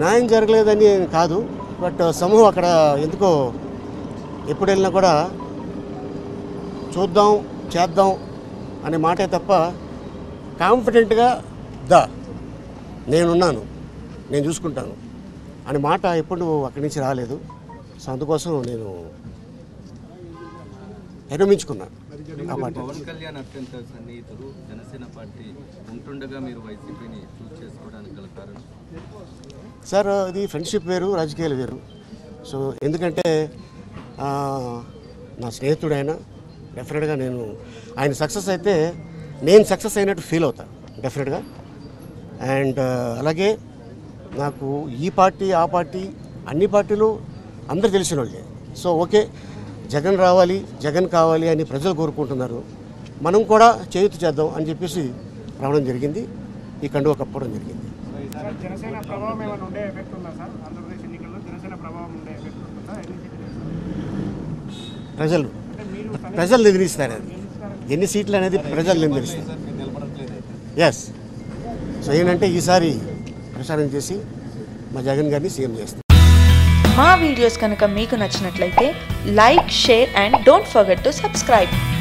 న్యాయం జరగలేదని కాదు బట్ సమూహం అక్కడ ఎందుకో ఎప్పుడు వెళ్ళినా కూడా చూద్దాం చేద్దాం అనే మాటే తప్ప కాన్ఫిడెంట్గా దా నేనున్నాను నేను చూసుకుంటాను అనే మాట ఎప్పుడు అక్కడి నుంచి రాలేదు సో అందుకోసం నేను విరమించుకున్నాను ఆ పార్టీ పవన్ కళ్యాణ్ అత్యంత సన్నిహితులు జనసేన పార్టీ ఉంటుండగా మీరు వైసీపీని చూస్ చేసుకోవడానికి గల కారణం సార్ ఇది ఫ్రెండ్షిప్ వేరు రాజకీయాలు వేరు సో ఎందుకంటే ఆ, నా స్నేహితుడు ఆయన డెఫినెట్గా నేను ఆయన సక్సెస్ అయితే నేను సక్సెస్ అయినట్టు ఫీల్ అవుతాను డెఫినెట్గా అండ్ అలాగే నాకు ఈ పార్టీ ఆ పార్టీ అన్ని పార్టీలు అందరు తెలిసిన వాళ్ళే సో ఓకే జగన్ రావాలి జగన్ కావాలి అని ప్రజలు కోరుకుంటున్నారు మనం కూడా చేయుతు చేద్దాం అని చెప్పేసి రావడం జరిగింది ఈ కండువ కప్పడం జరిగింది సార్ జనసేన ప్రభావం ఏమైనా ఉండే ఎఫెక్ట్ ఉందా సార్ ఆంధ్రప్రదేశ్ ఎన్నికల్లో జనసేన ప్రభావం ఉండే ఎఫెక్ట్ ఉంటుందా ఎన్ని సీట్లు గెలుస్తారు? ప్రజలు అంటే మీరు ప్రజలు నిర్ణయిస్తారు అది ఎన్ని సీట్లు అనేది ప్రజలు నిర్ణయిస్తారు ఎస్ సో ఏంటంటే ఈసారి ప్రచారం చేసి మా జగన్ గారిని సీఎం చేస్తాం మా వీడియోస్ కనుక మీకు నచ్చినట్లయితే like share and don't forget to subscribe